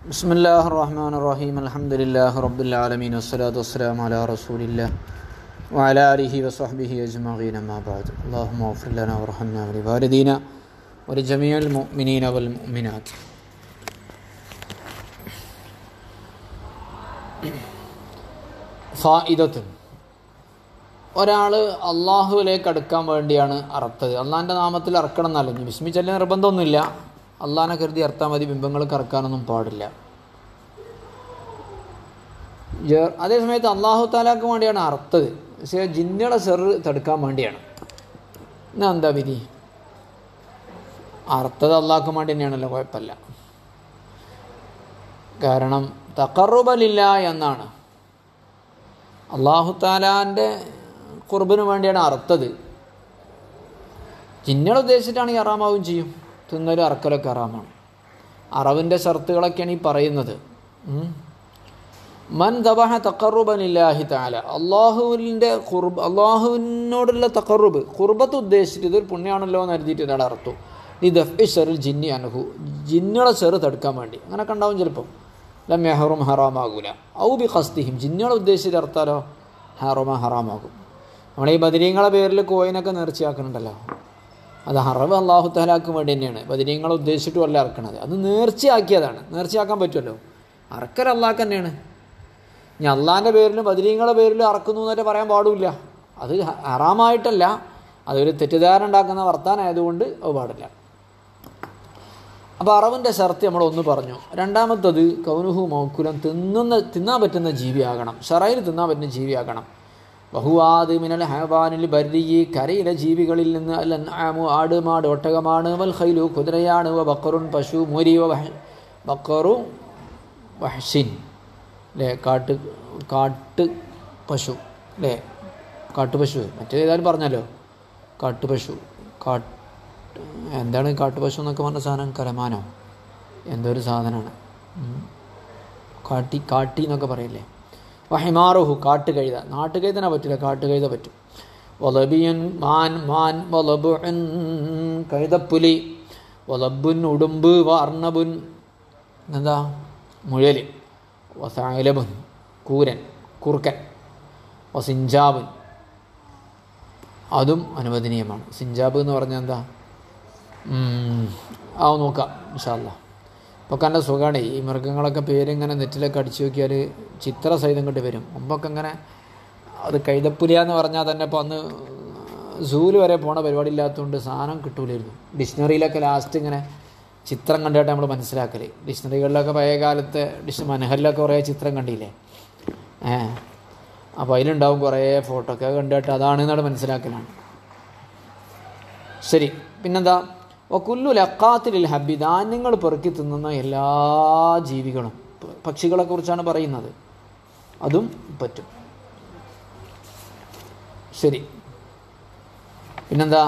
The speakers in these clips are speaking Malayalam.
بسم الله الرحمن الرحيم الحمد لله رب العالمين والصلاة والسلام على رسول الله وعلى آله وصحبه أجمعين ما بعد اللهم اغفر لنا وارحمنا ولوالدينا ولجميع المؤمنين والمؤمنات ഫായിദത്തുൻ ഒരാൾ അള്ളാഹുവിലേക്ക് അടുക്കാൻ വേണ്ടിയാണ് അറുത്തത് അള്ളാഹിൻ്റെ നാമത്തിൽ അറക്കണം എന്നല്ല ഇനി വിസ്മി ചെല്ലാൻ നിർബന്ധമൊന്നുമില്ല അള്ളാഹിനെ കരുതി അറുത്താൽ മതി ബിംബങ്ങൾക്ക് അറക്കാനൊന്നും പാടില്ല ജെ- അതേ സമയത്ത് അള്ളാഹു താലാക്ക് വേണ്ടിയാണ് അറുത്തത് പക്ഷേ ജിന്നുകളെ സെറ് തടുക്കാൻ വേണ്ടിയാണ് എന്നാ എന്താ വിധി അറുത്തത് അള്ളാഹ്ക്ക് വേണ്ടി തന്നെയാണല്ലോ കുഴപ്പമില്ല കാരണം തക്കറുബലില്ല എന്നാണ് അള്ളാഹു താലാൻ്റെ കുർബിന് വേണ്ടിയാണ് അറുത്തത് ജിന്നുകൾ ഉദ്ദേശിച്ചിട്ടാണെങ്കിൽ അറാമാവും ചെയ്യും തിന്നലും അറക്കലൊക്കെ അറാമാണ് അറവിൻ്റെ ഷർത്തുകളൊക്കെയാണ് ഈ പറയുന്നത് ഉം. മൻ ദബഹ തക്കറുബനില്ലാഹി താല അള്ളാഹുവിൻ്റെ കുർബ് അള്ളാഹുവിനോടുള്ള തക്കറുബ് കുർബത്ത് ഉദ്ദേശിച്ചിട്ട് ഇതൊരു പുണ്യാണല്ലോ എന്ന് കരുതിയിട്ട് ഒരാൾ അറുത്തു ഈ ദഫ് ഷെറിൽ ജിന്നി അനഹു ജിന്നുകളെ ചെറു തടുക്കാൻ വേണ്ടി അങ്ങനെയൊക്കെ ഉണ്ടാവും ചിലപ്പം അല്ല മെഹറും ഹറാമാകൂല ഔ ബി ഖസ്തിഹിം ജിന്നുകളെ ഉദ്ദേശിച്ചിട്ട് അറുത്താലോ ഹറമ ഹറാമാകും നമ്മളെ ഈ ബദിരീങ്ങളെ പേരിൽ കോയിനൊക്കെ നേർച്ചയാക്കുന്നുണ്ടല്ലോ അത് ഹറവ് അള്ളാഹു തലാക്ക് വേണ്ടി തന്നെയാണ് ബദിരീങ്ങളെ ഉദ്ദേശിച്ചിട്ടും അല്ല ഇറക്കണത് അത് നേർച്ചയാക്കിയതാണ് നേർച്ചയാക്കാൻ പറ്റുമല്ലോ അറക്കൽ അള്ളാഹ് തന്നെയാണ് ഇനി അള്ളാഹിൻ്റെ പേരിലും ബദിരീങ്ങളെ പേരിലും അറക്കുന്നു എന്നൊക്കെ പറയാൻ പാടില്ല അത് ഹ- ഹറാമായിട്ടല്ല അതൊരു തെറ്റിദ്ധാരണ ഉണ്ടാക്കുന്ന വർത്താനായതുകൊണ്ട് അത് പാടില്ല അപ്പോൾ അറവിൻ്റെ ഷർത്ത് നമ്മൾ ഒന്ന് പറഞ്ഞു രണ്ടാമത്തത് കൗനുഹു മൗക്കുലം തിന്നുന്ന തിന്നാൻ പറ്റുന്ന ജീവിയാകണം ഷറയിൽ തിന്നാൻ പറ്റുന്ന ജീവിയാകണം ബഹുവാദ് മിനൽ ഹവാനിൽ ബരിയി കരയിലെ ജീവികളിൽ നിന്ന് അൽ അൻആമു ആട് മാട് ഒട്ടകമാണ് വൽ ഖൈലു കുതിരയാണ് വ ബക്കറുൻ പശു മൂരി വ വഹ- ബക്കറു വഹ്ഷിൻ അല്ലേ കാട്ട് കാട്ട് പശു അല്ലേ കാട്ടുപശു മറ്റേ ഏതായാലും പറഞ്ഞല്ലോ കാട്ടുപശു കാട്ട് എന്താണ് കാട്ടുപശു എന്നൊക്കെ പറഞ്ഞ സാധനം കലമാനോ എന്തോ ഒരു സാധനമാണ് ഉം. കാട്ടി കാട്ടി എന്നൊക്കെ പറയില്ലേ വഹിമാറുഹു കാട്ടുകഴുത നാട്ടുകഴുതനെ പറ്റില്ല കാട്ടുകഴുത പറ്റും വലബിയൻ മാൻ മാൻ വലബുൻ കഴുതപ്പുലി വലബുൻ ഉടുമ്പ് വർണ്ണബുൻ എന്താ മുഴൽ വസാലബുൻ കൂരൻ കുറുക്കൻ വസിഞ്ചാബുൻ അതും അനുവദനീയമാണ് സിഞ്ചാബ് എന്ന് പറഞ്ഞാൽ എന്താ ഉം, ആ നോക്കാം ഇൻഷാല്ല ഇപ്പോൾ കണ്ട സുഖമാണ് ഈ മൃഗങ്ങളൊക്കെ പേരിങ്ങനെ നെറ്റിലൊക്കെ അടിച്ചു നോക്കിയാൽ ചിത്ര സഹിതം കൊണ്ട് വരും മുമ്പൊക്കെ ഇങ്ങനെ അത് കൈതപ്പുലിയ എന്ന് പറഞ്ഞാൽ തന്നെ ഇപ്പോൾ അന്ന് സൂല് വരെ പോണ പരിപാടി ഇല്ലാത്തതുകൊണ്ട് സാധനം കിട്ടൂലായിരുന്നു ഡിക്ഷണറിയിലൊക്കെ ലാസ്റ്റ് ഇങ്ങനെ ചിത്രം കണ്ടിട്ട് നമ്മൾ മനസ്സിലാക്കൽ ഡിക്ഷണറികളിലൊക്കെ പഴയ കാലത്തെ ഡിക്ഷ മനഹലിലൊക്കെ കുറേ ചിത്രം കണ്ടില്ലേ ഏ അപ്പോൾ അതിലുണ്ടാവും കുറേ ഫോട്ടോ ഒക്കെ കണ്ടിട്ട് അതാണ് എന്നാണ് മനസ്സിലാക്കലാണ് ശരി പിന്നെന്താ കുല്ലു ലക്കാത്തിൽ ഹബി ധാന്യങ്ങൾ പെറുക്കി തിന്നുന്ന എല്ലാ ജീവികളും പ- പക്ഷികളെ കുറിച്ചാണ് പറയുന്നത് അതും പറ്റും ശരി പിന്നെന്താ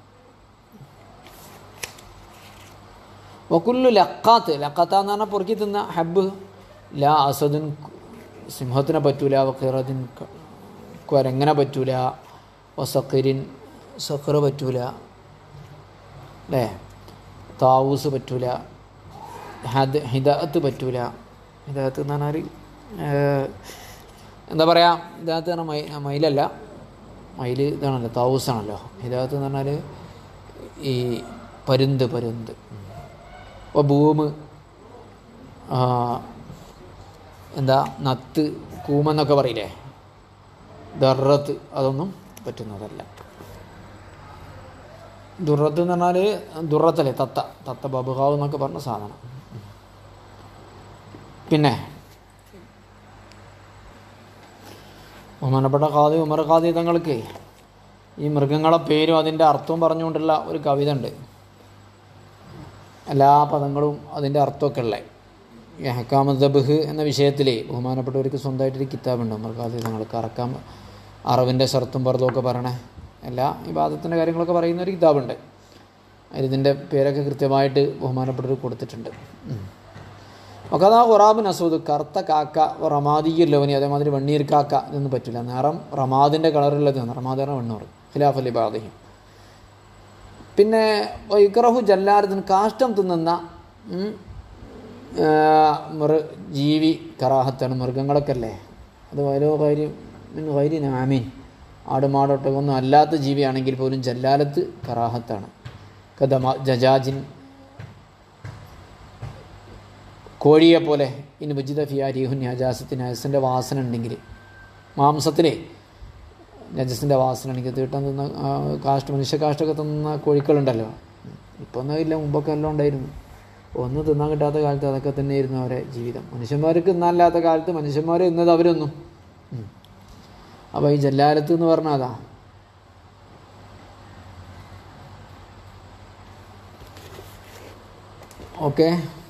വക്കുല്ലു ലക്കാത്ത് ലക്കാത്ത എന്ന് പറഞ്ഞാൽ പൊറുക്കി തിന്ന ഹബ്ബ് ലാ അസദിൻ സിംഹത്തിനെ പറ്റൂല വക്കീറദിൻ കുരങ്ങനെ പറ്റൂല വസക്കിരിൻ സക്കറ് പറ്റൂല അല്ലേ താവൂസ് പറ്റൂല ഹദ് ഹിദാത്ത് പറ്റൂല ഹിദാത്ത് എന്ന് പറഞ്ഞാൽ ഏഹ്, എന്താ പറയുക ഹിദാത്ത് പറഞ്ഞാൽ മൈ മയിലല്ല മയിൽ ഇതാണല്ലോ താവൂസാണല്ലോ ഹിദാത്ത് എന്ന് പറഞ്ഞാൽ ഈ പരുന്ത് പരുന്ത് അപ്പോൾ ഭൂമ് ആ, എന്താ നത്ത് കൂമെന്നൊക്കെ പറയില്ലേ ദറത്ത് അതൊന്നും പറ്റുന്നതല്ല ദുറത്ത് എന്ന് പറഞ്ഞാൽ ദുറത്തല്ലേ തത്ത തത്ത ബബുഹാവ് എന്നൊക്കെ പറഞ്ഞ സാധനം പിന്നെ ബഹുമാനപ്പെട്ട ഖാദി ഉമർ ഖാദി തങ്ങൾക്ക് ഈ മൃഗങ്ങളെ പേരും അതിൻ്റെ അർത്ഥവും പറഞ്ഞുകൊണ്ടുള്ള ഒരു കവിത ഉണ്ട് എല്ലാ പദങ്ങളും അതിൻ്റെ അർത്ഥമൊക്കെ ഉള്ളത് ഈ ഹക്കാമദബ് എന്ന വിഷയത്തിൽ ബഹുമാനപ്പെട്ടവർക്ക് സ്വന്തമായിട്ടൊരു കിതാബുണ്ട് ഉമർ ഖാദി തങ്ങൾക്ക് അറക്കാം അറവിൻ്റെ ഷർത്തും പർദ്ദവും ഒക്കെ പറയണേ എല്ലാ വിവാദത്തിൻ്റെ കാര്യങ്ങളൊക്കെ പറയുന്ന ഒരു കിതാബുണ്ട് അതിലിതിൻ്റെ പേരൊക്കെ കൃത്യമായിട്ട് ബഹുമാനപ്പെട്ടവർ കൊടുത്തിട്ടുണ്ട് ഉം. ഒക്കെ അതാ ഖുറാബിൻ അസൂദ് കറുത്ത കാക്ക റമാദിയല്ലോവനി അതേമാതിരി വെണ്ണീർ കാക്ക ഇതൊന്നും പറ്റില്ല നിറം റമാദിൻ്റെ കളറുള്ളത് റമാദ് പറഞ്ഞ വെണ്ണൂർ ഖിലാഫ് അലി ബാദിഹി പിന്നെ ഇക്രഹു ജല്ലാരത്തിന് കാഷ്ടം തിന്നുന്ന ഉം, മൃ ജീവി കറാഹത്താണ് മൃഗങ്ങളൊക്കെ അല്ലേ അത് ഓരോ കാര്യം വൈരി നാമീൻ ആടുമാടൊട്ടകൊന്നും അല്ലാത്ത ജീവിയാണെങ്കിൽ പോലും ജല്ലാലത്ത് കറാഹത്താണ് കഥ ജജാജിൻ കോഴിയെ പോലെ ഇനി ബുജിത ഫിയാരിഹുൻ നജാസത്തിന് നജസിൻ്റെ വാസന ഉണ്ടെങ്കിൽ മാംസത്തിലെ നജസിൻ്റെ വാസന ഉണ്ടെങ്കിൽ തീട്ടം തിന്ന ആ, കാഷ്ട മനുഷ്യ കാഷ്ടമൊക്കെ തിന്ന കോഴിക്കളുണ്ടല്ലോ ഇപ്പം ഒന്നും ഇല്ല മുമ്പൊക്കെ എല്ലാം ഉണ്ടായിരുന്നു ഒന്നും തിന്നാൻ കിട്ടാത്ത കാലത്ത് അതൊക്കെ തന്നെയായിരുന്നു അവരെ ജീവിതം മനുഷ്യന്മാർക്ക് തിന്നാനില്ലാത്ത കാലത്ത് മനുഷ്യന്മാർ ഇന്നത് അവരൊന്നും ഉം. അപ്പോൾ ഈ ജല്ലാലത്ത് എന്ന് പറഞ്ഞാൽ അതാ ഓക്കെ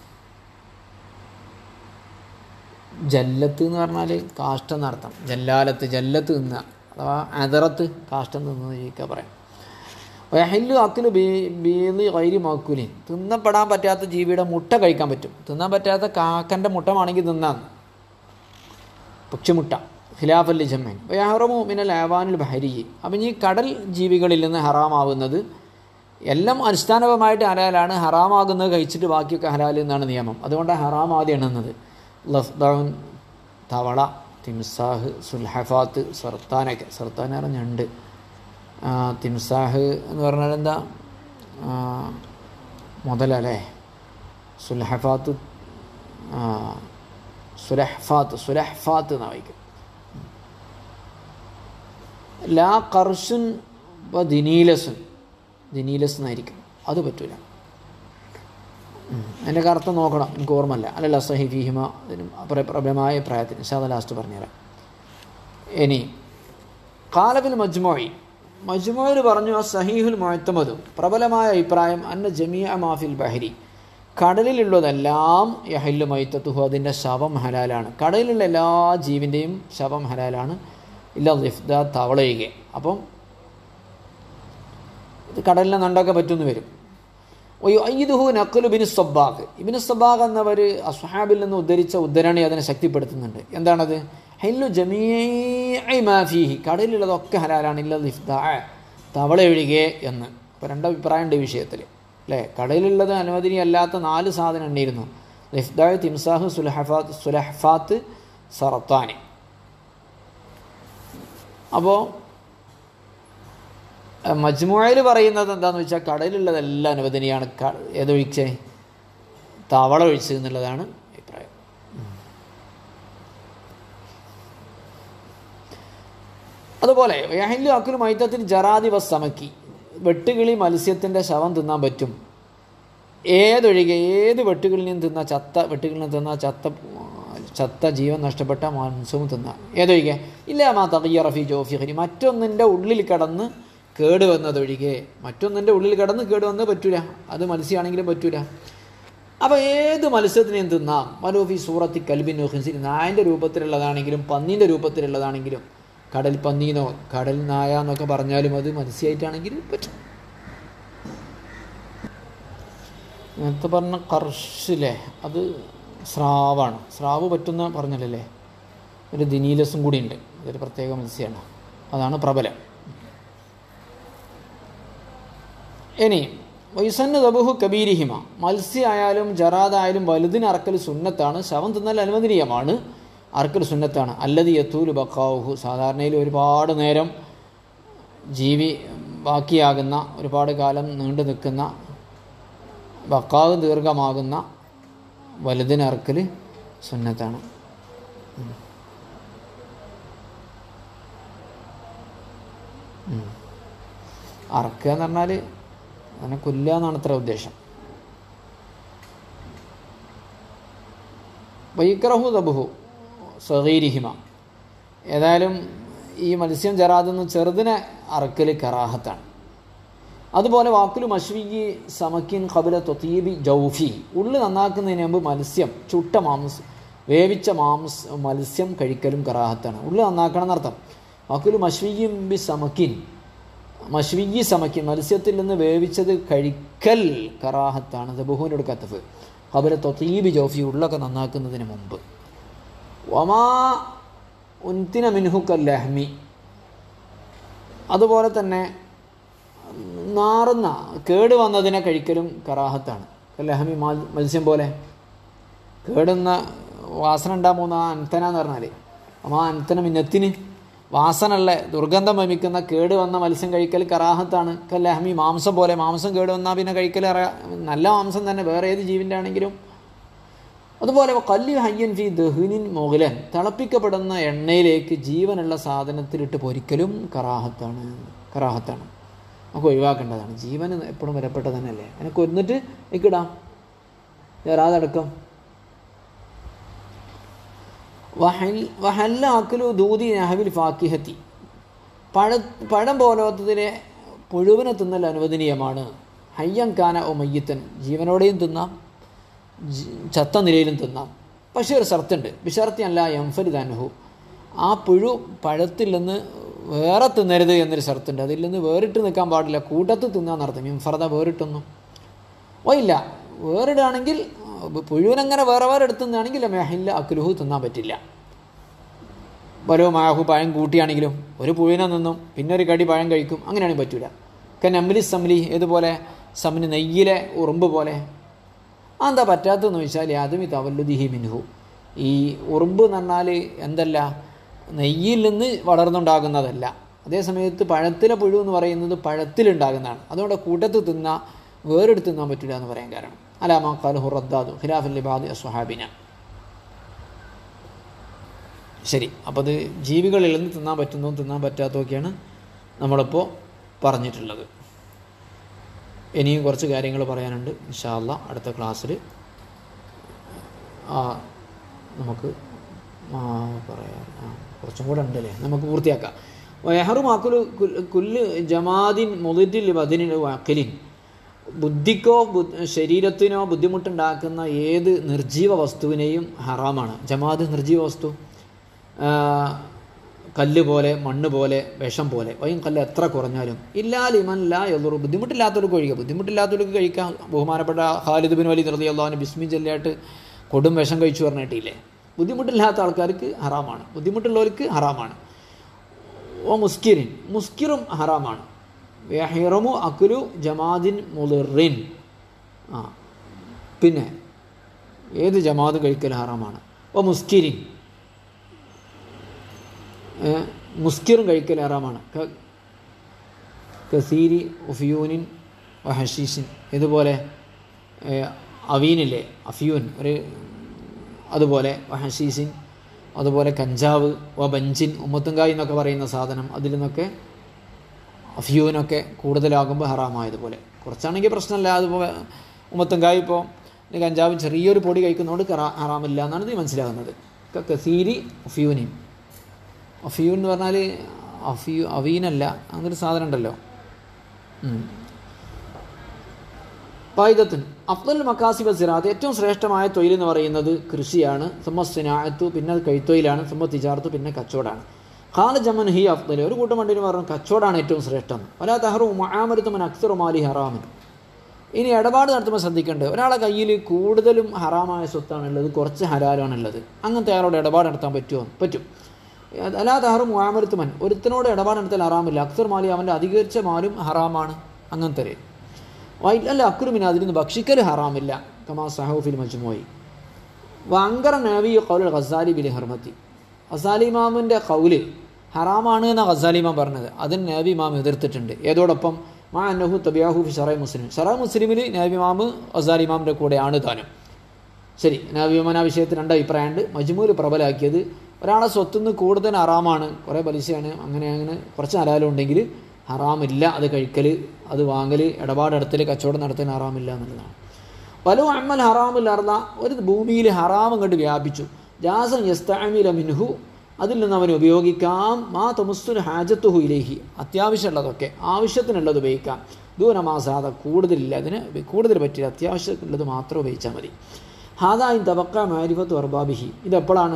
ജല്ലത്ത് എന്ന് പറഞ്ഞാൽ കാഷ്ടം എന്നർത്ഥം ജല്ലാലത്ത് ജല്ലത്ത് തിന്നുക അഥവാ അതറത്ത് കാഷ്ടം തിന്നത് ചോദിക്കുക പറയാം വഹല്ലു അക്കില് ബീലി കൈരി മക്കുലിൻ തിന്നപ്പെടാൻ പറ്റാത്ത ജീവിയുടെ മുട്ട കഴിക്കാൻ പറ്റും തിന്നാൻ പറ്റാത്ത കാക്കൻ്റെ മുട്ടമാണെങ്കിൽ തിന്നാം പക്ഷിമുട്ട ഖിലാഫല്ലി ജമ്മൻ വയഹറമു മിനൽ ആവാനുൽ ബഹരി അപ്പം ഈ കടൽ ജീവികളിൽ നിന്ന് ഹറാമാവുന്നത് എല്ലാം അടിസ്ഥാനപരമായിട്ട് ഹലാലാണ് ഹറാമാകുന്നത് കഴിച്ചിട്ട് ബാക്കിയൊക്കെ ഹലാൽ എന്നാണ് നിയമം അതുകൊണ്ട് ഹറാം ആദ്യം എണ്ണുന്നത് ലഫ്ദൗൻ തവള തിംസാഹ് സുൽഹഫാത്ത് സർത്താനൊക്കെ സർത്താൻ പറഞ്ഞുണ്ട് തിംസാഹ് എന്ന് പറഞ്ഞാൽ എന്താ ആ, മുതലല്ലേ സുൽഹഫാത്ത് ആ, സുലഹ്ഫാത്ത് സുലഹ്ഫാത്ത് എന്നാണ് വായിക്കും ലാ കർസുൻ വ ദിനീലസുൻ ദിനീലസ് എന്നായിരിക്കും അത് പറ്റൂല ഉം. അതിൻ്റെ അർത്ഥം നോക്കണം എനിക്ക് ഓർമ്മല്ല അല്ലല്ല സഹിഫിഹിമ ഇതിനും അപ്ര- പ്രബലമായ പ്രായത്തിന് ഷാദ ലാസ്റ്റ് പറഞ്ഞുതരാം ഇനി കാലബിൽ മജ്മോയി മജ്മോയിൽ പറഞ്ഞു ആ സഹീഹുൽ മുഴത്തമതും പ്രബലമായ അഭിപ്രായം അന്ന ജമിയ മാഫിൽ ബഹരി കടലിലുള്ളതെല്ലാം യഹല്ലു മൈത്തത്തുഹു അതിൻ്റെ ശവം ഹലാലാണ് കടലിലുള്ള എല്ലാ ജീവിൻ്റെയും ശവം ഹലാലാണ് ഇല്ല ലിഫ്ദ തവളയുക അപ്പം ഇത് കടലിനെ നണ്ടൊക്കെ പറ്റുമെന്ന് വരും ഒയ്യോ അയ്യുദുഹു നക്കുലു ബിൻ സബ്ബാഖ് ഇബിന് സബ്ബാഖ് എന്നവർ അസ്ഹാബിൽ നിന്ന് ഉദ്ധരിച്ച ഉദ്ധരണി അതിനെ ശക്തിപ്പെടുത്തുന്നുണ്ട് എന്താണത് ഹെല്ലു ജമീ മാഫീഹി കടലിലുള്ളതൊക്കെ ഹലാലാണ് ഇല്ല ലിഫ്ദ തവള ഒഴികെ എന്ന് അപ്പോൾ രണ്ടഭിപ്രായമുണ്ട് ഈ വിഷയത്തിൽ അല്ലേ കടലിലുള്ളത് അനുവദനീയമല്ലാത്ത നാല് സാധനം ഉണ്ടായിരുന്നു ലിഫ്ദായ് തിംസാഹ് സുലഹഫാത്ത് സുലഹഫാത്ത് സറത്താനി അപ്പോൾ മജ്മുഴയിൽ പറയുന്നത് എന്താണെന്ന് വെച്ചാൽ കടലിലുള്ളതെല്ലാം അനുവദനീയാണ് ക- ഏതൊഴിച്ചേ തവള ഒഴിച്ച് എന്നുള്ളതാണ് അഭിപ്രായം അതുപോലെ യഹില്ലു അക്കുൽ മൈത്തത്തിൽ ജറാദി വസ് സമക്കി വെട്ടുകിളി മത്സ്യത്തിൻ്റെ ശവം തിന്നാൻ പറ്റും ഏതൊഴികെ ഏത് വെട്ടുകളിൽ നിന്ന് തിന്ന ചത്ത വെട്ടുകളിൽ നിന്ന് തിന്ന ചത്ത ചത്ത ജീവൻ നഷ്ടപ്പെട്ട മാംസവും തിന്നാം ഏതൊഴികെ ഇല്ല മാ തയ്യ റഫി ജോഫിഹരി മറ്റൊന്നിൻ്റെ ഉള്ളിൽ കടന്ന് കേട് വന്നതൊഴികെ മറ്റൊന്നിൻ്റെ ഉള്ളിൽ കടന്ന് കേട് വന്നത് പറ്റൂല അത് മത്സ്യമാണെങ്കിലും പറ്റൂല അപ്പോൾ ഏത് മത്സ്യത്തിനെയും തിന്നാം മലോഫി സൂറത്തി കൽബിൻ നോഹിൻസിൻ നായൻ്റെ രൂപത്തിലുള്ളതാണെങ്കിലും പന്നീൻ്റെ രൂപത്തിലുള്ളതാണെങ്കിലും കടൽ പന്നീനോ കടൽ നായ എന്നൊക്കെ പറഞ്ഞാലും അത് മത്സ്യമായിട്ടാണെങ്കിലും പറ്റും നേരത്തെ പറഞ്ഞ കർഷിലെ അത് സ്രാവാണ് സ്രാവ് പറ്റുന്ന പറഞ്ഞല്ലേ ഒരു ദിനീലസും കൂടി ഉണ്ട് അതൊരു പ്രത്യേക മത്സ്യമാണ് അതാണ് പ്രബലം ഇനി വൈസന്ന് ദബുഹു കബീരിഹിമ മത്സ്യമായാലും ജറാദായാലും വലുതിന് അറക്കൽ സുന്നത്താണ് ശവം തിന്നാൽ അനുവദനീയമാണ് അറക്കൽ സുന്നത്താണ് അല്ലത് യത്തൂല് ബക്കാവുഹു സാധാരണയിൽ ഒരുപാട് നേരം ജീവി ബാക്കിയാകുന്ന ഒരുപാട് കാലം നീണ്ടു നിൽക്കുന്ന ബക്കാവ് ദീർഘമാകുന്ന വലുതിന് അറക്കൽ സുന്നത്താണ് ഉം. ഉം. അറക്കുക എന്ന് പറഞ്ഞാൽ അതിനെ കൊല്ലുക എന്നാണ് ഇത്ര ഉദ്ദേശം വൈക്രഹു ദബുഹു സഹീരിഹിമ ഏതായാലും ഈ മത്സ്യം ജറാതെന്ന് ചെറുതിനെ അറക്കൽ കറാഹത്താണ് അതുപോലെ വാക്കുലു മഷ്വിഗി സമക്കിൻ കബില തൊത്തീബി ജൗഫി ഉള്ളു നന്നാക്കുന്നതിന് മുമ്പ് മത്സ്യം ചുട്ട മാംസം വേവിച്ച മാംസ മത്സ്യം കഴിക്കലും കറാഹത്താണ് ഉള്ളു നന്നാക്കണം എന്നർത്ഥം വാക്കുലു മഷ്വിഗിൻ ബി സമക്കിൻ മഷ്വിഗി സമക്കിൻ മത്സ്യത്തിൽ നിന്ന് വേവിച്ചത് കഴിക്കൽ കറാഹത്താണ് ദബുഹുവിനോട് കത്തഫ് കബില തൊത്തീബി ജൗഫി ഉള്ളൊക്കെ നന്നാക്കുന്നതിന് മുമ്പ് വമാ ഉൻതിന മിൻഹുക്കൽ ലഹ്മി അതുപോലെ തന്നെ നാറുന്ന കേട് വന്നതിനെ കഴിക്കലും കറാഹത്താണ് ലഹമി മാൽ- മത്സ്യം പോലെ കേടുന്ന വാസന ഉണ്ടാകുന്ന ആ അൻതന എന്ന് പറഞ്ഞാൽ ആ അൻതന മിന്നത്തിന് വാസനയുള്ള ദുർഗന്ധം വമിക്കുന്ന കേട് വന്ന മത്സ്യം കഴിക്കൽ കറാഹത്താണ് കല്ലഹമി മാംസം പോലെ മാംസം കേട് വന്നാൽ പിന്നെ കഴിക്കൽ അറിയാ- നല്ല മാംസം തന്നെ വേറെ ഏത് ജീവൻ്റെ ആണെങ്കിലും അതുപോലെ കല്ലി ഹയ്യൻ ഫി ദഹ്നിൻ മുഗലൻ തിളപ്പിക്കപ്പെടുന്ന എണ്ണയിലേക്ക് ജീവനുള്ള സാധനത്തിലിട്ട് പൊരിക്കലും കറാഹത്താണ് കറാഹത്താണ് നമുക്ക് ഒഴിവാക്കേണ്ടതാണ് ജീവന് എപ്പോഴും വരപ്പെട്ട തന്നെയല്ലേ അതിനെ കൊന്നിട്ട് ഇക്കിടാം ജറാതടക്കം വഹൽ വഹല്ല അക്കലു ദൂതി നഹവിൽ ഫാക്കിഹത്തി പഴ പഴം പോലോത്തതിലെ പുഴുവിനെ തിന്നൽ അനുവദനീയമാണ് ഹയ്യം കാന ഒ മയ്യത്തൻ ജീവനോടെയും തിന്നാം ജി- ചത്ത നിലയിലും തിന്നാം പക്ഷേ ഒരു ഷർത്തുണ്ട് ബിഷർത്തി അല്ല എംഫരി തനുഹു ആ പുഴു പഴത്തിൽ നിന്ന് വേറെ തിന്നരുത് എന്നൊരു ഷർത്തുണ്ട് അതിൽ നിന്ന് വേറിട്ട് നിൽക്കാൻ പാടില്ല കൂട്ടത്ത് തിന്നാന്നർത്ഥം ഇംഫർദ വേറിട്ടൊന്നും ഓ ഇല്ല വേറിടുകയാണെങ്കിൽ പുഴുവിനങ്ങനെ വേറെ വേറെ എടുത്ത് തിന്നാണെങ്കിൽ മെഹില്ല അക്കുലുഹു തിന്നാൻ പറ്റില്ല വരോ മാഹു പഴം കൂട്ടിയാണെങ്കിലും ഒരു പുഴുവിനെ നിന്നും പിന്നെ ഒരു കടി പഴം കഴിക്കും അങ്ങനെയാണെങ്കിൽ പറ്റൂല കൻ അമ്മിലി സമ്മിലി ഏതുപോലെ സമ്മിന് നെയ്യിലെ ഉറുമ്പ് പോലെ ആ എന്താ പറ്റാത്തതെന്ന് വെച്ചാൽ യാതുമി തവല്ലുദിഹി മിൻഹു ഈ ഉറുമ്പ് എന്ന് പറഞ്ഞാൽ എന്തല്ല നെയ്യിൽ നിന്ന് വളർന്നുണ്ടാകുന്നതല്ല അതേസമയത്ത് പഴത്തിലെ പുഴു എന്ന് പറയുന്നത് പഴത്തിലുണ്ടാകുന്നതാണ് അതുകൊണ്ട് കൂട്ടത്ത് തിന്ന വേറെടുത്ത് തിന്നാൻ പറ്റില്ല എന്ന് പറയാൻ കാരണം അലാമ കാലുഹു റദ്ദാദു ഖിലാഫല്ലി ബാദി അസ്വഹാബിന ശരി അപ്പോൾ അത് ജീവികളിൽ നിന്ന് തിന്നാൻ പറ്റുന്നതും തിന്നാൻ പറ്റാത്തതൊക്കെയാണ് നമ്മളിപ്പോൾ പറഞ്ഞിട്ടുള്ളത് ഇനിയും കുറച്ച് കാര്യങ്ങൾ പറയാനുണ്ട് ഇൻഷാല്ല അടുത്ത ക്ലാസ്സിൽ ആ നമുക്ക് ആ പറയാം ആ കുറച്ചും കൂടെ ഉണ്ടല്ലേ നമുക്ക് പൂർത്തിയാക്കാം നെഹ്റുമാക്കുൽ കുല്ല് ജമാദിൻ മുതിരിൽ ബദിനിൽ വാക്കലിൻ ബുദ്ധിക്കോ ബു- ശരീരത്തിനോ ബുദ്ധിമുട്ടുണ്ടാക്കുന്ന ഏത് നിർജീവ വസ്തുവിനെയും ഹറാമാണ് ജമാദ് നിർജീവ വസ്തു ആ, കല്ല് പോലെ മണ്ണ് പോലെ വിഷം പോലെ വൈൻ കല്ല് എത്ര കുറഞ്ഞാലും ഇല്ലാ ലിമൻ ലാ എള്ളൂർ ബുദ്ധിമുട്ടില്ലാത്തവർക്ക് കഴിക്കുക ബുദ്ധിമുട്ടില്ലാത്തവർക്ക് കഴിക്കാം ബഹുമാനപ്പെട്ട ഖാലിദ് ബിൻ വലി റതി അള്ളാഹുവിന് ബിസ്മി ചൊല്ലിയായിട്ട് കൊടും വിഷം കഴിച്ചു പറഞ്ഞിട്ടില്ലേ ബുദ്ധിമുട്ടില്ലാത്ത ആൾക്കാർക്ക് ഹറാമാണ് ബുദ്ധിമുട്ടുള്ളവർക്ക് ഹറാമാണ് ഓ മുസ്കിറിൻ മുസ്കിറും ഹറാമാണ് ഹിറമു അക്കുലു ജമാദിൻ മുളിറിൻ ആ പിന്നെ ഏത് ജമാദ് കഴിക്കൽ ഹറാമാണ് ഓ മുസ്കിരിൻ ഏ, മുസ്കിറും കഴിക്കൽ ഹറാമാണ് ക- കസീരി ഉഫിയൂനിൻ ഹഷീഷിൻ ഇതുപോലെ ഏ, അവീനില്ലേ അഫിയൂൻ ഒരു അതുപോലെ ഹഷീസിൻ അതുപോലെ കഞ്ചാവ് വ ബഞ്ചിൻ ഉമ്മത്തുങ്കായി എന്നൊക്കെ പറയുന്ന സാധനം അതിൽ നിന്നൊക്കെ അഫ്യൂനൊക്കെ കൂടുതലാകുമ്പോൾ ഹറാമായതുപോലെ കുറച്ചാണെങ്കിൽ പ്രശ്നമില്ല അതുപോലെ ഉമ്മത്തുങ്കായി ഇപ്പോൾ കഞ്ചാവ് ചെറിയൊരു പൊടി കഴിക്കുന്നതുകൊണ്ട് കറാ ഹറാമില്ല എന്നാണ് ഇത് മനസ്സിലാകുന്നത് ക- കസീരി അഫ്യൂനിൻ അഫിയൂൻ എന്ന് പറഞ്ഞാൽ അഫിയു അവീനല്ല അങ്ങനൊരു സാധനം ഉണ്ടല്ലോ ഉം. പായുധത്തിന് അഫ്ദൽ മക്കാസിബ സിറാത്ത് ഏറ്റവും ശ്രേഷ്ഠമായ തൊഴിൽ എന്ന് പറയുന്നത് കൃഷിയാണ് സുമ സിനായത്തു പിന്നെ കൈത്തൊഴിലാണ് സുമ തിജാർത്തു പിന്നെ കച്ചവടമാണ് ഖാല ജമൻ ഹി അഫ്ദൽ ഒരു കൂട്ടം വണ്ടിന് പറഞ്ഞു കച്ചവടമാണ് ഏറ്റവും ശ്രേഷ്ഠം വലാ തഹറു മഹാമരുത്തുമൻ അക്സറു മാലി ഹറാമൻ ഇനി ഇടപാട് നടത്തുമ്പോൾ ശ്രദ്ധിക്കേണ്ടത് ഒരാളെ കയ്യിൽ കൂടുതലും ഹറാമായ സ്വത്താണുള്ളത് കുറച്ച് ഹലാലാണുള്ളത് അങ്ങനത്തെ അയാളോട് ഇടപാട് നടത്താൻ പറ്റുമോ പറ്റും അലാ തഹറു മുഹാമരുത്തുമൻ ഒരുത്തനോട് ഇടപാട് നടത്താൻ ഹറാമില്ല അക്സർ മാലി അവൻ്റെ അധികരിച്ച മാലും ഹറാമാണ് അങ്ങനത്തെ ഒരു. വൈ- അല്ല അക്രുമിന് അതിൽ നിന്ന് ഭക്ഷിക്കൽ ഹറാമില്ല കമാ സഹൂഫിൽ മജ്മോയി വങ്കറ നബി കൗൽ ഖസാലി ബിൽ ഹർമത്തി ഖസാലി ഇമാമിൻ്റെ കൗല് ഹറാമാണ് എന്ന ഖസാലി ഇമാം പറഞ്ഞത് അതിന് നബി ഇമാം എതിർത്തിട്ടുണ്ട് ഏതോടൊപ്പം മാ അന്നഹു തബിയാഹു ഫി ഷറൈ മുസ്ലിം ഷറൈ മുസ്ലിമിൽ നബി ഇമാം ഖസാലി ഇമാമിൻ്റെ കൂടെയാണ് താനും ശരി നബി ഇമാൻ ആ വിഷയത്തിൽ രണ്ട് അഭിപ്രായമുണ്ട് മജ്മൂൽ പ്രബലാക്കിയത് ഒരാളെ സ്വത്തുനിന്ന് കൂടുതൽ ഹറാമാണ് കുറേ പലിശയാണ് അങ്ങനെ അങ്ങനെ കുറച്ച് ഹലാലും ഉണ്ടെങ്കിൽ ഹറാമില്ല അത് കഴിക്കൽ അത് വാങ്ങൽ ഇടപാട് നടത്തൽ കച്ചവടം നടത്താൻ ഹറാമില്ല എന്നുള്ളതാണ് പല അമ്മൽ ഹറാമില്ലാർന്ന ഒരു ഭൂമിയിൽ ഹറാം കണ്ട് വ്യാപിച്ചു ജാസം യസ്താമില മിൻഹു അതിൽ നിന്ന് അവൻ ഉപയോഗിക്കാം മാ തമുസ്സുൽ ഹാജത്തുഹു ഇലേഹി അത്യാവശ്യമുള്ളതൊക്കെ ആവശ്യത്തിനുള്ളത് ഉപയോഗിക്കാം ദൂരമാസാദ കൂടുതലില്ല അതിന് കൂടുതൽ പറ്റില്ല അത്യാവശ്യമുള്ളത് മാത്രം ഉപയോഗിച്ചാൽ മതി ഹാദായി തബക്ക മാരിഫത്ത് വർബാബിഹി ഇതെപ്പോഴാണ്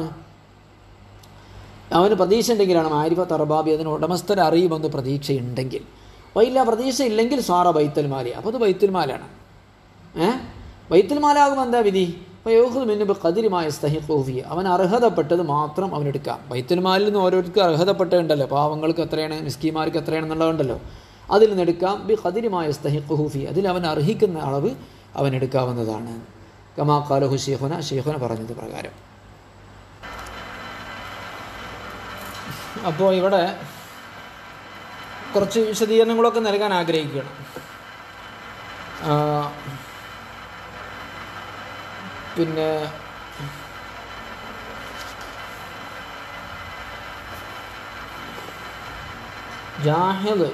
അവന് പ്രതീക്ഷ ഉണ്ടെങ്കിലാണ് മാരിഫത്ത് അർബാബി അതിന് ഉടമസ്ഥരെ അറിയുമെന്ന് പ്രതീക്ഷയുണ്ടെങ്കിൽ വൈല്ല പ്രതീക്ഷ ഇല്ലെങ്കിൽ സ്വാറ ബൈത്തൽ മാലി അപ്പോൾ അത് ബൈത്തുൽ മാലാണ് ഏ ബൈത്തുൽ മാലാകുമ്പോൾ എന്താ വിധി അപ്പോൾ യോഹുദ് മിന്നുബ് കതിരിമായ സ്തഹിഖൂഫി അവൻ അർഹതപ്പെട്ടത് മാത്രം അവനെടുക്കാം ബൈത്തുൽ മാലിൽ നിന്ന് ഓരോരുത്തർക്കും അർഹതപ്പെട്ടതുണ്ടല്ലോ പാവങ്ങൾക്ക് എത്രയാണ് മിസ്കിമാർക്ക് എത്രയാണെന്നുള്ളതുണ്ടല്ലോ അതിൽ നിന്ന് എടുക്കാം ബി ഖദിരിമായ സ്തഹിഖൂഫി അതിൽ അവൻ അർഹിക്കുന്ന അളവ് അവൻ എടുക്കാവുന്നതാണ് കമാ കാലഹു ഷെയ്ഖുന ഷെയ്ഖുന പറഞ്ഞത് പ്രകാരം അപ്പോൾ ഇവിടെ കുറച്ച് വിശദീകരണങ്ങളൊക്കെ നൽകാൻ ആഗ്രഹിക്കുകയാണ് ആ, പിന്നെ ജാഹിദ്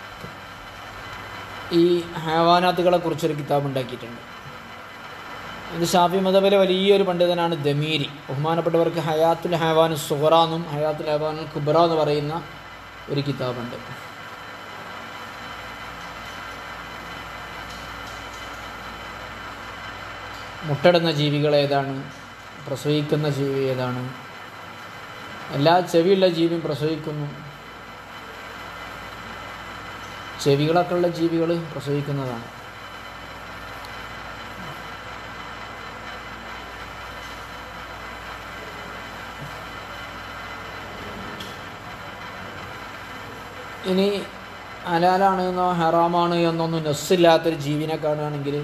ഈ ഹയവാനാത്തുകളെ കുറിച്ചൊരു കിതാബ് ഉണ്ടാക്കിയിട്ടുണ്ട് ഇത് ഷാഫി മതബിലെ വലിയൊരു പണ്ഡിതനാണ് ദമീരി ബഹുമാനപ്പെട്ടവർക്ക് ഹയാത്തുൽ ഹയവാൻ സുഹറ എന്നും ഹയാത്തുൽ ഹയവാൻ കുബ്ര എന്ന് പറയുന്ന ഒരു കിതാബുണ്ട് മുട്ടടുന്ന ജീവികൾ ഏതാണ് പ്രസവിക്കുന്ന ജീവി ഏതാണ് എല്ലാ ചെവിയുള്ള ജീവിയും പ്രസവിക്കുന്നു ചെവികളൊക്കെ ഉള്ള ജീവികൾ പ്രസവിക്കുന്നതാണ് ഇനി ഹലാലാണ് എന്നോ ഹറാമാണ് എന്നൊന്നും നെസ്സില്ലാത്തൊരു ജീവിനെ കാണുകയാണെങ്കിൽ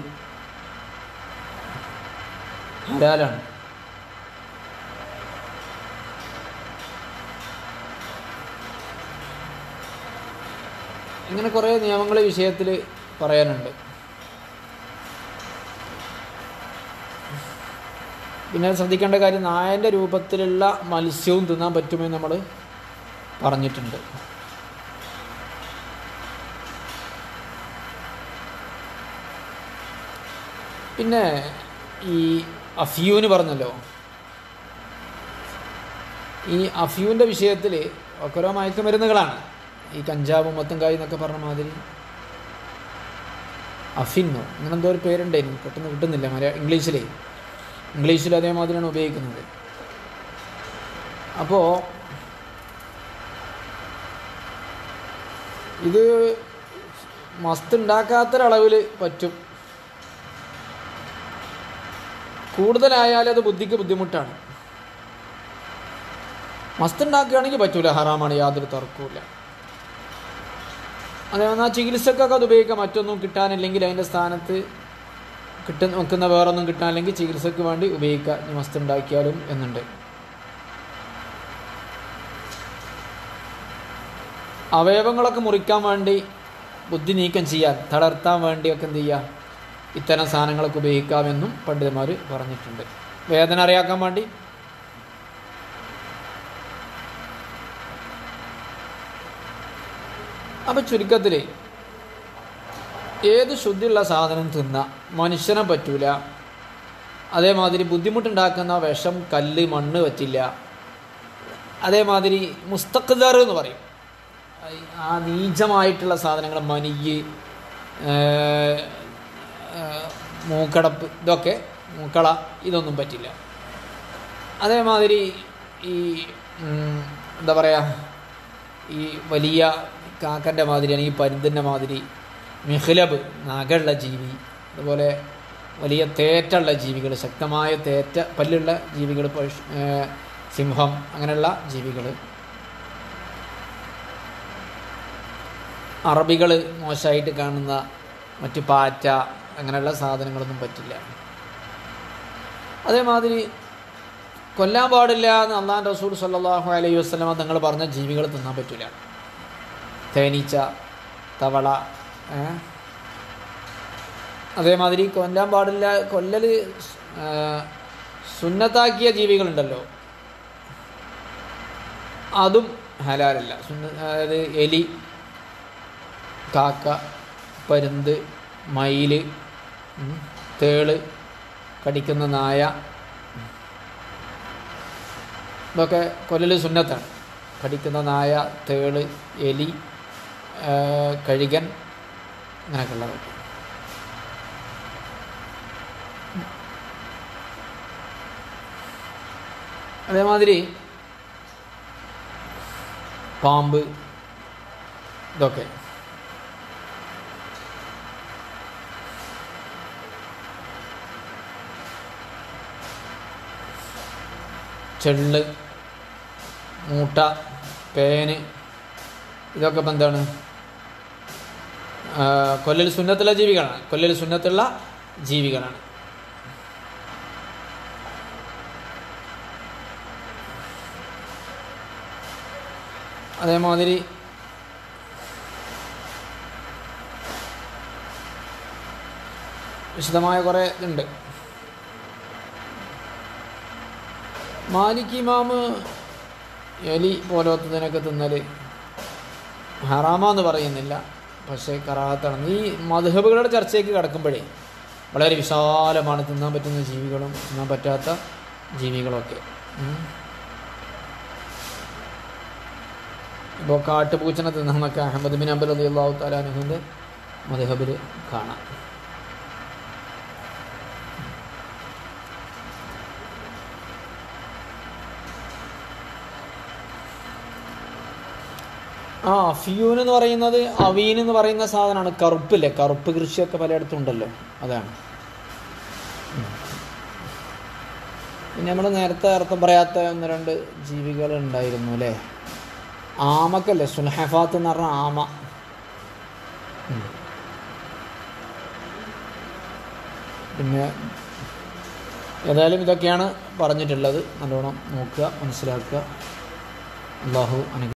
ഹലാലാണ് ഇങ്ങനെ കുറേ നിയമങ്ങൾ ഈ വിഷയത്തിൽ പറയാനുണ്ട് പിന്നെ ശ്രദ്ധിക്കേണ്ട കാര്യം നായൻ്റെ രൂപത്തിലുള്ള മത്സ്യവും തിന്നാൻ പറ്റുമെന്ന് നമ്മൾ പറഞ്ഞിട്ടുണ്ട് പിന്നെ ഈ അഫ്യൂന് പറഞ്ഞല്ലോ ഈ അഫ്യൂവിൻ്റെ വിഷയത്തിൽ ഒക്കെ ഓരോ മയക്കുമരുന്നുകളാണ് ഈ കഞ്ചാവും മൊത്തങ്കായി എന്നൊക്കെ പറഞ്ഞ മാതിരി അഫിന്നോ അങ്ങനെ എന്തോ ഒരു പേരുണ്ടായിരുന്നു പെട്ടെന്ന് കിട്ടുന്നില്ല മലയാളം ഇംഗ്ലീഷിലേ ഇംഗ്ലീഷിൽ അതേമാതിരിയാണ് ഉപയോഗിക്കുന്നത് അപ്പോൾ ഇത് മസ്ത് ഉണ്ടാക്കാത്തൊരളവിൽ പറ്റും കൂടുതലായാൽ അത് ബുദ്ധിക്ക് ബുദ്ധിമുട്ടാണ് മസ്ത് ഉണ്ടാക്കുകയാണെങ്കിൽ പറ്റൂല ഹറാമാണ് യാതൊരു തർക്കവുമില്ല അതേപോലെ ആ ചികിത്സക്കൊക്കെ അത് ഉപയോഗിക്കാം മറ്റൊന്നും കിട്ടാനില്ലെങ്കിൽ അതിൻ്റെ സ്ഥാനത്ത് കിട്ട വെക്കുന്ന വേറൊന്നും കിട്ടാനില്ലെങ്കിൽ ചികിത്സക്ക് വേണ്ടി ഉപയോഗിക്കുക ഇനി മസ്ത് ഉണ്ടാക്കിയാലും എന്നുണ്ട് അവയവങ്ങളൊക്കെ മുറിക്കാൻ വേണ്ടി ബുദ്ധി നീക്കം ചെയ്യാൻ തളർത്താൻ വേണ്ടിയൊക്കെ എന്ത് ചെയ്യുക ഇത്തരം സാധനങ്ങളൊക്കെ ഉപയോഗിക്കാമെന്നും പണ്ഡിതന്മാർ പറഞ്ഞിട്ടുണ്ട് വേദന അറിയാക്കാൻ വേണ്ടി അപ്പം ചുരുക്കത്തിൽ ഏത് ശുദ്ധിയുള്ള സാധനം തിന്ന മനുഷ്യനെ പറ്റൂല അതേമാതിരി ബുദ്ധിമുട്ടുണ്ടാക്കുന്ന വിഷം കല്ല് മണ്ണ് പറ്റില്ല അതേമാതിരി മുസ്തഖദർ എന്ന് പറയും ആ നീചമായിട്ടുള്ള സാധനങ്ങൾ മനിയ് ഏഹ്, ഏഹ്, മൂക്കടപ്പ് ഇതൊക്കെ മൂക്കള ഇതൊന്നും പറ്റില്ല അതേമാതിരി ഈ ഉം, എന്താ പറയുക ഈ വലിയ കാക്കൻ്റെ മാതിരിയാണ് ഈ പരുന്തിൻ്റെ മാതിരി മിഹ്ലബ് നഗയുള്ള ജീവി അതുപോലെ വലിയ തേറ്റുള്ള ജീവികൾ ശക്തമായ തേറ്റ പല്ലുള്ള ജീവികൾ പശു- ഏഹ്, സിംഹം അങ്ങനെയുള്ള ജീവികൾ അറബികൾ മോശമായിട്ട് കാണുന്ന മറ്റ് പാറ്റ അങ്ങനെയുള്ള സാധനങ്ങളൊന്നും പറ്റില്ല അതേമാതിരി കൊല്ലാൻ പാടില്ല എന്ന് അള്ളാൻ റസൂൽ സല്ലാഹു അലൈഹി വസ്ലമ തങ്ങൾ പറഞ്ഞ ജീവികൾ തിന്നാൻ പറ്റില്ല തേനീച്ച തവള ഏ? അതേമാതിരി കൊല്ലാൻ പാടില്ല കൊല്ലൽ ആ, സുന്നത്താക്കിയ ജീവികളുണ്ടല്ലോ അതും ഹലാലല്ല സുന്ന അതായത് എലി കാക്ക പരുന്ത് മയിൽ ഉം, തേള് കടിക്കുന്ന നായ ഇതൊക്കെ കൊല്ലൽ സുന്നത്താണ് കടിക്കുന്ന നായ തേള് എലി ആ, കഴുകൻ അങ്ങനെയൊക്കെ ഉള്ളത് അതേമാതിരി പാമ്പ് ഇതൊക്കെ ചെള്ള് മൂട്ട പേന് ഇതൊക്കെ ഇപ്പം എന്താണ് ആ, കൊല്ലൽ സുന്നത്തുള്ള ജീവികളാണ് കൊല്ലൽ സുന്നത്തുള്ള ജീവികളാണ് അതേമാതിരി വിശദമായ കുറേ ഇതുണ്ട് മാലിക് ഇമാമ് എലി പോലത്തതിനൊക്കെ തിന്നൽ ഹറാമാന്ന് പറയുന്നില്ല പക്ഷേ കറാത്താണ് ഈ മധുഹബുകളുടെ ചർച്ചയ്ക്ക് കിടക്കുമ്പോഴേ വളരെ വിശാലമാണ് തിന്നാൻ പറ്റുന്ന ജീവികളും തിന്നാൻ പറ്റാത്ത ജീവികളൊക്കെ ഉം. ഇപ്പോൾ കാട്ടുപൂച്ചനെ തിന്നണമെന്നൊക്കെ അഹമ്മദ് ബിൻ അമ്പൽ അലി അള്ളാഹു താലാനുഹിൻ്റെ മധുഹബിൽ കാണാം ആ അഫിയൂൻ എന്ന് പറയുന്നത് അവീൻ എന്ന് പറയുന്ന സാധനമാണ് കറുപ്പില്ലേ കറുപ്പ് കൃഷിയൊക്കെ പലയിടത്തും ഉണ്ടല്ലോ അതാണ് ഉം. പിന്നെ നമ്മൾ നേരത്തെ അർത്ഥം പറയാത്ത ഒന്ന് രണ്ട് ജീവികൾ ഉണ്ടായിരുന്നു അല്ലേ ആമക്കല്ലേ സുൽഹഫാത്ത് എന്ന് പറഞ്ഞ ആമ ഉം. പിന്നെ ഏതായാലും ഇതൊക്കെയാണ് പറഞ്ഞിട്ടുള്ളത് നല്ലോണം നോക്കുക മനസ്സിലാക്കുക അള്ളാഹു അനു